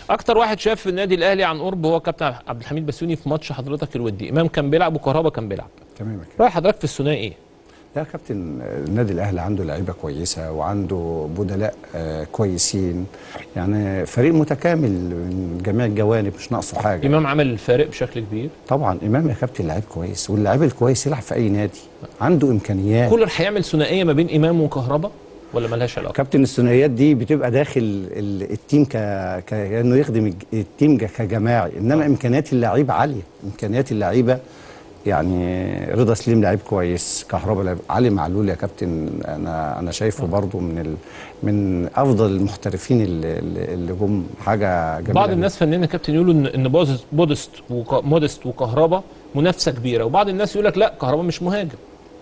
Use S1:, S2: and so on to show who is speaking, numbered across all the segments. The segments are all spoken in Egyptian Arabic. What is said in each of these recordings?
S1: اكتر واحد شاف النادي الاهلي عن قرب هو كابتن عبد الحميد بسيوني في ماتش حضرتك الودي امام كان بيلعب وكهربا كان بيلعب
S2: تمام كده
S1: راي حضرتك في الثنائي ايه
S2: لا كابتن النادي الاهلي عنده لعيبه كويسه وعنده بدلاء آه، كويسين يعني فريق متكامل من جميع الجوانب مش ناقصه حاجه
S1: امام عمل الفارق بشكل كبير
S2: طبعا امام يا كابتن لعيب كويس واللعيب الكويس يلعب في اي نادي عنده امكانيات
S1: كولر هيعمل ثنائيه ما بين امام وكهربا ولا ملهاش علاقه
S2: كابتن الثنائيات دي بتبقى داخل ال- التيم ك... ك... كانه يخدم الج- التيم ج- كجماعي انما امكانيات اللعيبه عاليه امكانيات اللعيبه يعني رضا سليم لعيب كويس كهربا لعيب علي معلول يا كابتن انا انا شايفه برضو من ال... من افضل المحترفين اللي, اللي اللي جم حاجه جميله
S1: بعض الناس فنانين يا كابتن يقولوا ان ان بوزست- بودست وك... مودست وكهربا منافسه كبيره وبعض الناس يقول لك لا كهربا مش مهاجم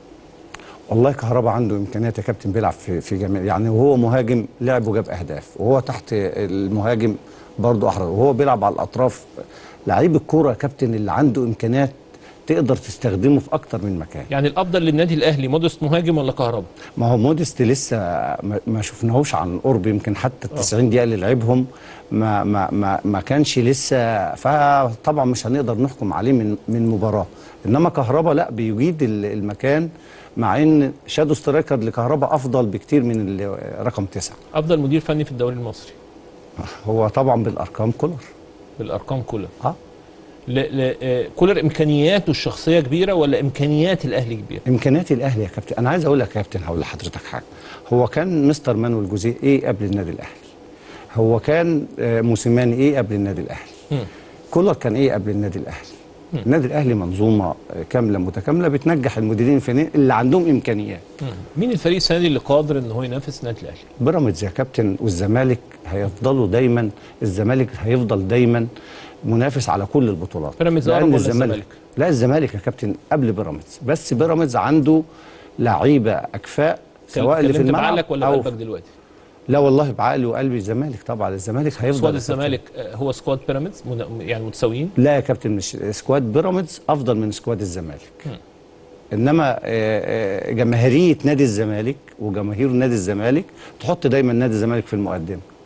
S2: والله كهربا عنده امكانيات يا كابتن بيلعب في في جميع يعني وهو مهاجم لعب وجاب اهداف وهو تحت المهاجم برضه احرز وهو بيلعب على الاطراف لعيب الكوره يا كابتن اللي عنده امكانيات تقدر تستخدمه في اكتر من مكان
S1: يعني الافضل للنادي الاهلي مودست مهاجم ولا كهربا
S2: ما هو موديست لسه ما- ما شفناهوش عن قرب يمكن حتى ال 90 دقيقه اللي لعبهم ما ما ما ما كانش لسه فطبعا مش هنقدر نحكم عليه من من مباراه انما كهربا لا بيجيد ال- المكان مع ان شادو سترايكر لكهربا افضل بكتير من ال- رقم تسعه
S1: افضل مدير فني في الدوري المصري
S2: هو طبعا بالارقام كولر
S1: بالارقام كولر
S2: اه
S1: ل... ل... آه، كولر امكانياته الشخصيه كبيره ولا امكانيات الاهلي كبيره
S2: امكانيات الاهلي يا كابتن انا عايز اقول لك يا كابتن هقول لحضرتك حاجه هو كان مستر مانويل جوزيه ايه قبل النادي الاهلي هو كان آه، موسيماني ايه قبل النادي الاهلي
S1: مم.
S2: كولر كان ايه قبل النادي الاهلي النادي الاهلي منظومه آه، كامله متكامله بتنجح المديرين الفنيين اللي عندهم امكانيات
S1: مم. مين الفريق السنه دي اللي قادر ان هو ينافس النادي الاهلي
S2: بيراميدز يا كابتن والزمالك هيفضلوا دايما الزمالك هيفضل دايما منافس على كل البطولات
S1: بيراميدز
S2: لأن
S1: أقرب ولا الزمالك؟
S2: لا الزمالك يا كابتن قبل بيراميدز بس بيراميدز عنده لعيبه اكفاء سواء اللي في
S1: اتكلمت
S2: الملعب
S1: بعقلك ولا
S2: أو
S1: بقلبك دلوقتي
S2: لا والله بعقلي وقلبي الزمالك طبعا الزمالك هيفضل
S1: سكواد
S2: يا كابتن.
S1: الزمالك آه، هو سكواد بيراميدز من- يعني متساويين
S2: لا يا كابتن مش سكواد بيراميدز افضل من سكواد الزمالك انما آه، آه، جماهيريه نادي الزمالك وجماهير نادي الزمالك تحط دايما نادي الزمالك في المقدمه